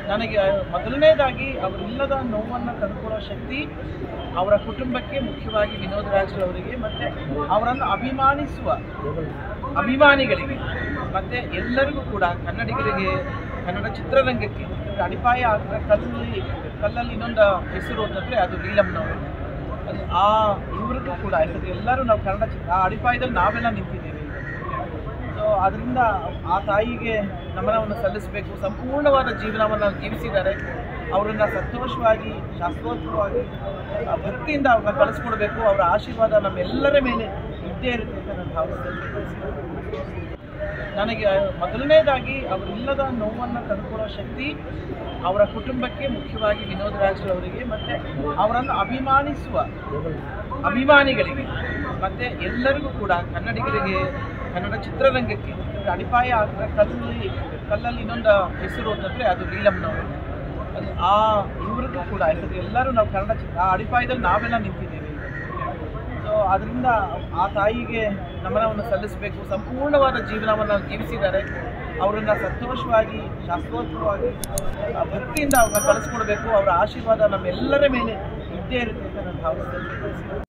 ನನಗೆ ಮೊದಲನೇದಾಗಿ ಅವರಿಲ್ಲದ ನೋವನ್ನು ತಂದುಕೊಡೋ ಶಕ್ತಿ ಅವರ ಕುಟುಂಬಕ್ಕೆ ಮುಖ್ಯವಾಗಿ ವಿನೋದ್ ರಾಜ್ರು ಅವರಿಗೆ ಮತ್ತು ಅವರನ್ನು ಅಭಿಮಾನಿಸುವ ಅಭಿಮಾನಿಗಳಿಗೆ ಮತ್ತು ಎಲ್ಲರಿಗೂ ಕೂಡ ಕನ್ನಡಿಗರಿಗೆ ಕನ್ನಡ ಚಿತ್ರರಂಗಕ್ಕೆ ಇದಕ್ಕೆ ಅಡಿಪಾಯ ಆಗಿದ್ರೆ ಕಲ್ಲಲ್ಲಿ ಕಲ್ಲಲ್ಲಿ ಇನ್ನೊಂದು ಹೆಸರು ಅಂತಂದರೆ ಅದು ನೀಲಮ್ನವರು ಅದು ಆ ಇವ್ರಿಗೂ ಕೂಡ ಯಾಕಂದರೆ ಎಲ್ಲರೂ ನಾವು ಕನ್ನಡ ಚಿತ್ರ ಆ ಅಡಿಪಾಯದಲ್ಲಿ ನಾವೆಲ್ಲ ನಿಂತಿದ್ದೀವಿ ಸೊ ಅದರಿಂದ ಆ ತಾಯಿಗೆ ನಮನವನ್ನು ಸಲ್ಲಿಸಬೇಕು ಸಂಪೂರ್ಣವಾದ ಜೀವನವನ್ನು ಜೀವಿಸಿದ್ದಾರೆ ಅವರನ್ನು ಸಂತೋಷವಾಗಿ ಶಾಸ್ತ್ರೋತ್ತರವಾಗಿ ಆ ಭಕ್ತಿಯಿಂದ ಅವ್ರನ್ನ ಕಳಿಸ್ಕೊಡ್ಬೇಕು ಅವರ ಆಶೀರ್ವಾದ ನಮ್ಮೆಲ್ಲರ ಮೇಲೆ ಇದ್ದೇ ಇರುತ್ತೆ ಅಂತ ನಾನು ಭಾವಿಸ್ತೇನೆ ನನಗೆ ಮೊದಲನೇದಾಗಿ ಅವರಿಲ್ಲದ ನೋವನ್ನು ತಂದುಕೊಡೋ ಶಕ್ತಿ ಅವರ ಕುಟುಂಬಕ್ಕೆ ಮುಖ್ಯವಾಗಿ ವಿನೋದ್ ರಾಜ್ರು ಅವರಿಗೆ ಮತ್ತು ಅವರನ್ನು ಅಭಿಮಾನಿಸುವ ಅಭಿಮಾನಿಗಳಿಗೆ ಮತ್ತು ಎಲ್ಲರಿಗೂ ಕೂಡ ಕನ್ನಡಿಗರಿಗೆ ಕನ್ನಡ ಚಿತ್ರರಂಗಕ್ಕೆ ಇದಕ್ಕೆ ಅಡಿಪಾಯ ಆಗಿದ್ರೆ ಕಲ್ಲಲ್ಲಿ ಕಲ್ಲಲ್ಲಿ ಇನ್ನೊಂದು ಹೆಸರು ಅಂತಂದರೆ ಅದು ನೀಲಮ್ನವರು ಅದು ಆ ಇವ್ರಿಗೂ ಕೂಡ ಯಾಕಂದರೆ ಎಲ್ಲರೂ ನಾವು ಕನ್ನಡ ಚಿತ್ರ ಆ ಅಡಿಪಾಯದಲ್ಲಿ ನಾವೆಲ್ಲ ನಿಂತಿದ್ದೀವಿ ಸೊ ಅದರಿಂದ ಆ ತಾಯಿಗೆ ನಮನವನ್ನು ಸಲ್ಲಿಸಬೇಕು ಸಂಪೂರ್ಣವಾದ ಜೀವನವನ್ನು ಜೀವಿಸಿದ್ದಾರೆ ಅವರನ್ನು ಸಂತೋಷವಾಗಿ ಶಾಸ್ತ್ರೋತ್ತರವಾಗಿ ಆ ಭಕ್ತಿಯಿಂದ ಅವ್ರನ್ನ ಕಳಿಸ್ಕೊಡ್ಬೇಕು ಅವರ ಆಶೀರ್ವಾದ ನಮ್ಮೆಲ್ಲರ ಮೇಲೆ ಇದ್ದೇ ಇರುತ್ತೆ ಅಂತ ನಾನು ಭಾವಿಸ್ತೇನೆ